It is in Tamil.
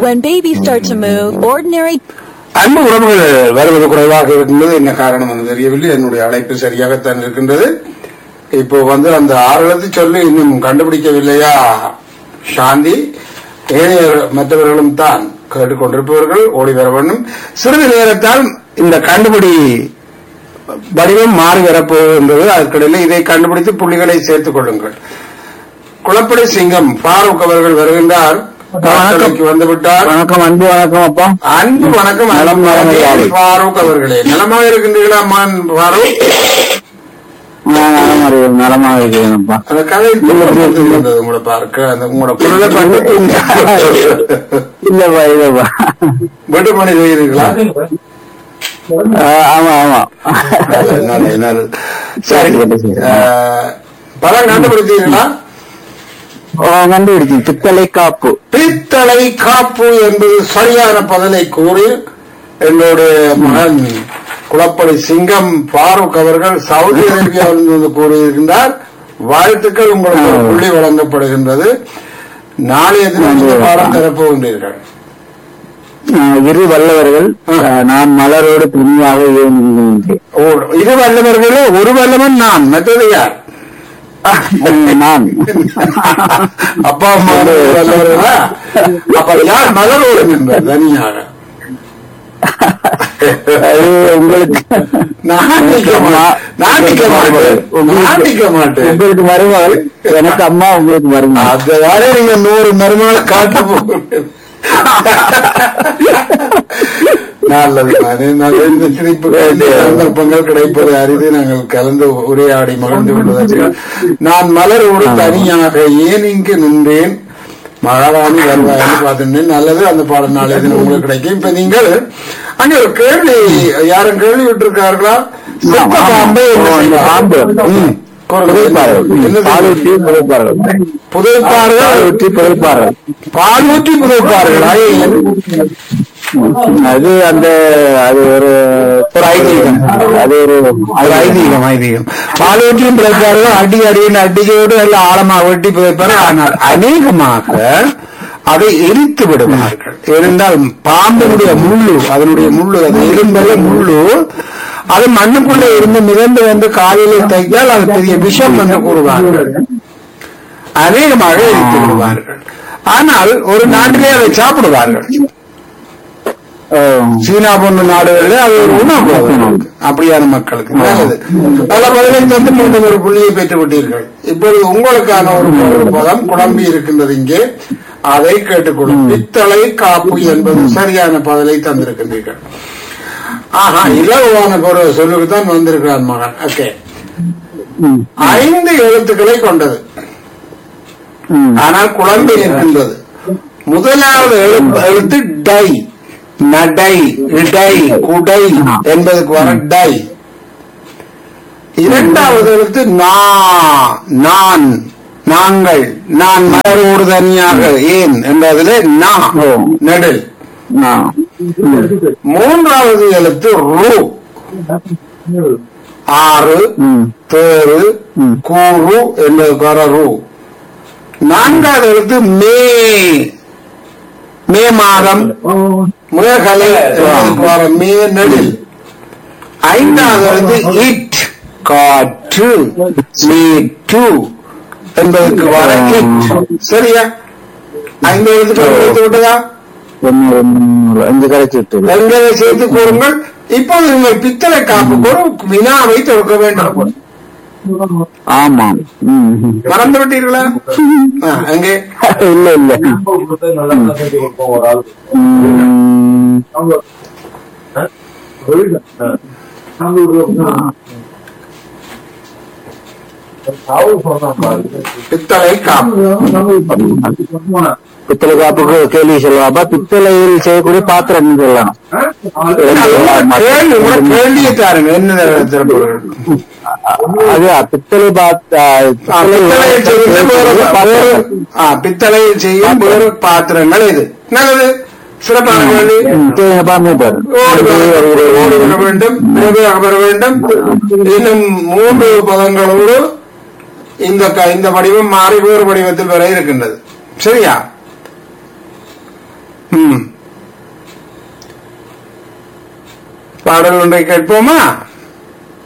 When babies start to move, ordinary அன்பு உறவுகள் வருவது குறைவாக இருக்கின்றது என்ன காரணம் என்று தெரியவில்லை என்னுடைய அழைப்பு சரியாகத்தான் இருக்கின்றது இப்போ வந்து அந்த ஆறு எழுத்து சொல்லி இன்னும் கண்டுபிடிக்கவில்லையா சாந்தி ஏனைய மற்றவர்களும் தான் கேட்டுக்கொண்டிருப்பவர்கள் ஓடி வர வேண்டும் சிறிது நேரத்தால் இந்த கண்டுபிடி வடிவம் மாறி வரப்போகின்றது அதற்கிடையில் இதை கண்டுபிடித்து புள்ளிகளை சேர்த்துக் கொள்ளுங்கள் குளப்படை சிங்கம் ஃபாரூக் அவர்கள் வருகின்றார் காற்றலைக்கு வந்துவிட்டார் வணக்கம் அன்பு வணக்கம் அப்பா அன்பு வணக்கம் நலம் நலம் ஃபாரூக் அவர்களே நலமாக இருக்கின்றீர்களா மான் ஃபாரூக் நான் நலம் அறிவேன் நலமாக இருக்கிறேன்ப்பா அந்த கதை இருந்தது உங்களை பார்க்க அந்த உங்களோட குரலை பார்த்து இல்லப்பா இல்லப்பா வீட்டு பணி செய்கிறீர்களா ஆ, ஆமா ஆமா நல்லது, நல்லது, நல்லது. சரி அஹ், படம் கண்டுபிடித்தீர்களா ஓ, கண்டுபிடிச்சு பித்தளை காப்பு பித்தளை காப்பு என்பது சரியான பதிலை கூறி என்னுடைய மகன் குளப்படி சிங்கம் பாரூக் அவர்கள் சவுதி அரேபியாவிலிருந்து கூறியிருக்கின்றார் வாழ்த்துக்கள் உங்களுக்கு ஒரு புள்ளி வழங்கப்படுகின்றது நாளைய தினம் இந்த பாடம் தரப்போகின்றீர்கள் ஆ, இரு வல்லவர்கள் ஆ, நான் மலரோடு துணியாக ஏங்குகின்றேன் ஓ, இரு வல்லவர்களே ஒரு வல்லவன் நான் மற்றது யார் நான் அப்பா அம்மா வல்லவர்களா அப்ப யார் மலரோடு நின்றார் தனியாக அது உங்களுக்கு நான் நிக்க மாட்டேன். நான் நிக்க மாட்டேன். நான் நிக்க மாட்டேன். உங்களுக்கு மருமகள் எனக்கு அம்மா உங்களுக்கு மருமகள் அது வரை நீங்க நூறு மருமகளை காட்ட போகிறீங்க. நல்லது நானே நல்ல இந்த சிரிப்பு சந்தர்ப்பங்கள் கிடைப்பது அரிது நாங்கள் கலந்து உரையாடி மகிழ்ந்து கொண்டதாக நான் மலரோடு தனியாக ஏன் இங்கு நின்றேன் மகாராணி வருவாய்னு பார்த்துட்டேன் நல்லது அந்த பாடம் நாளை தினம் உங்களுக்கு கிடைக்கும் இப்ப நீங்கள் அங்க ஒரு கேள்வி யாரும் கேள்வி விட்டிருக்கார்களா செத்த பாம்பை என்ன ஓ, இந்த பாம்பு. செய்வார்? ம். புதைப்பார்கள் என்ன பாலூற்றி புதைப்பார்கள் புதைப்பார்கள் பாலூற்றி புதைப்பார்கள் பாலூற்றி புதைப்பார்கள் அது அந்த அது ஒரு ஒரு ஐதீகம். அது ஒரு அது ஐதீகம் ஐதீகம் பாலூற்றியும் புதைப்பார்கள் அடி அடியின் அடிக்கையோடு நல்ல ஆழமாக வெட்டி புதைப்பார்கள் ஆனால் அநேகமாக அதை எரித்து விடுவார்கள் இருந்தால் பாம்பினுடைய முள்ளு அதனுடைய முள்ளு அது எலும்பல்ல முள்ளு அது மண்ணுக்குள்ளே இருந்து மிதந்து வந்து காலையில் தைத்தால் அது பெரிய விஷம் என்று கூறுவார்கள் அநேகமாக எரித்து விடுவார்கள் ஆனால் ஒரு நாட்டிலே அதை சாப்பிடுவார்கள் ஓ, சீனா போன்ற நாடுகளில் அது ஒரு உணவு அவர்களுக்கு. அப்படியான மக்களுக்கு நல்லது பல பதினைந்து வந்து மீண்டும் ஒரு புள்ளியை பெற்று விட்டீர்கள் இப்பொழுது உங்களுக்கான ஒரு ஒரு பதம் குழம்பி இருக்கின்றது இங்கே அதை கேட்டுக்கொள்ளும் பித்தளை காப்பு என்பது சரியான பதிலை தந்திருக்கின்றீர்கள் ஆஹா இலகுவான பொருள் சொல்லுக்கு தான் வந்திருக்கிறான் மகன் ஓகே ம், ஐந்து எழுத்துக்களை கொண்டது ம். ஆனால் குழம்பி இருக்கின்றது முதலாவது எழுத்து எழுத்து டை நடை இடை குடை என்பதற்கு வர டை இரண்டாவது எழுத்து நா நான் நாங்கள் நான் மலரோடு தனியாக ஏன் என்பதிலே நா நெடில் ஆ. மூன்றாவது எழுத்து ரூ ஆறு ம். தேறு ம். கூறு என்பதற்கு வர ரூ நான்காவது எழுத்து மே மே மாதம் மேகலை என்பதற்கு வர மே நெடில் ஐந்தாவது எழுத்து இட் காற்று மீட்டு என்பதற்கு வர இட் சரியா ஐந்து எழுத்துக்கள் கொடுத்து விட்டதா ஒன்னு ரெண்டு மூணு அஞ்சு கரைச்சி விட்டு எங்களை சேர்த்து கூறுங்கள் இப்போது நீங்கள் பித்தளை காப்புக்கு ஒரு வினாவை தொடுக்க வேண்டும் ஆமாம் ம், ம். மறந்து விட்டீர்களா ஆ, அங்கே இல்ல இல்ல ம், பித்தளை காப்பு பித்தளை காப்புக்கு கேள்வி சொல்லலாப்பா பித்தளையில் செய்யக்கூடிய பாத்திரம் சொல்லலாம் கேள்வி கூட கேள்வியை தாருங்க என்ன திறப்புகள் அது பித்தளை பாத்- ஆ, பித்தளையில் செய்யும் வேறு வேறு- ஆ, பித்தளையில் செய்யும் வேறு பாத்திரங்கள் இது நல்லது சிறப்பான கேள்வி ம், சரி, பாருங்க பாரு. ஓடி வர- ஓடி வர வேண்டும் விரைவாக வர வேண்டும் இன்னும் மூன்று பதங்களோடு இந்த க- இந்த வடிவம் மாறி வேறு வடிவத்தில் வர இருக்கின்றது சரியா ம் பாடல் ஒன்றை கேட்போமா